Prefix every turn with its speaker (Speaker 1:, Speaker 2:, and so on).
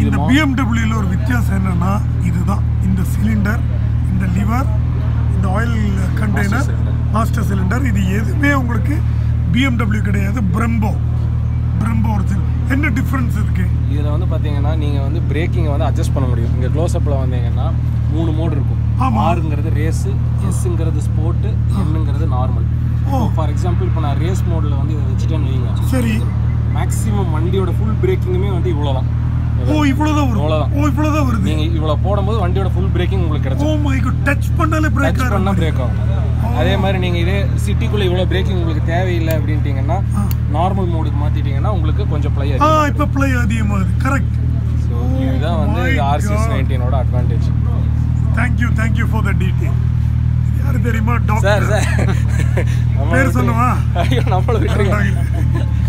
Speaker 1: இந்த
Speaker 2: மா-
Speaker 1: பிஎம்டபிள்யூல ஒரு வித்தியாசம் என்னன்னா இதுதான் இந்த சிலிண்டர் இந்த லிவர் இந்த oil container
Speaker 2: cylinder.
Speaker 1: Master cylinder இது எதுவுமே உங்களுக்கு பிஎம்டபிள்யூ கிடையாது பிரம்போ பிரம்போ ஒரிஜினல் என்ன டிஃப்ரென்ஸ் இருக்கு
Speaker 2: இதில் வந்து பார்த்தீங்கன்னா நீங்கள் வந்து பிரேக்கிங்கை வந்து அட்ஜஸ்ட் பண்ண முடியும் இங்கே க்ளோஸ்அப்பில் வந்தீங்கன்னா மூணு மோடு இருக்கும்
Speaker 1: ஆமா.
Speaker 2: ஆறுங்கிறது ரேஸு எஸ்ஸுங்கிறது ஸ்போர்ட்டு என்னுங்கிறது நார்மல்
Speaker 1: ஓ.
Speaker 2: ஃபார் எக்ஸாம்பிள் இப்போ நான் ரேஸ் மோடில் வந்து இதை வச்சுட்டேன்னு வைங்க
Speaker 1: சரி
Speaker 2: மேக்ஸிமம் வண்டியோட ஃபுல் பிரேக்கிங்குமே வந்து இவ்வளோ தான்
Speaker 1: ஓ இவ்வளவுதான் வரும்
Speaker 2: இவ்வளவுதான்.
Speaker 1: ஓ இவ்வளவுதான் வருது
Speaker 2: நீங்கள் இவ்வளோ போடும்போது வண்டியோட ஃபுல் பிரேக்கிங் உங்களுக்கு
Speaker 1: ஓ
Speaker 2: கிடைச்சிடும்
Speaker 1: மை காட் டச் பண்ணாலே பிரேக்
Speaker 2: டச் பண்ணால் பிரேக் ஆகும் அதே மாதிரி நீங்கள் இதே சிட்டிக்குள்ளே இவ்வளோ பிரேக்கிங் உங்களுக்கு தேவையில்லை அப்படின்ட்டிங்கன்னா நார்மல் மோடுக்கு மாற்றிட்டீங்கன்னா உங்களுக்கு கொஞ்சம் ப்ளை
Speaker 1: ஆ இப்போ ப்ளே அதிகமாகுது கரெக்ட்
Speaker 2: ஸோ இதுதான் வந்து
Speaker 1: my
Speaker 2: ஆர்சிஎஸ்
Speaker 1: God.
Speaker 2: நைன்டீனோட advantage
Speaker 1: thank you thank you for the detail யாரு தெரியுமா
Speaker 2: சார்
Speaker 1: டாக்டர்
Speaker 2: சார்
Speaker 1: பேர் சொல்லவா?
Speaker 2: ஐயோ நம்மள விட்டுருங்க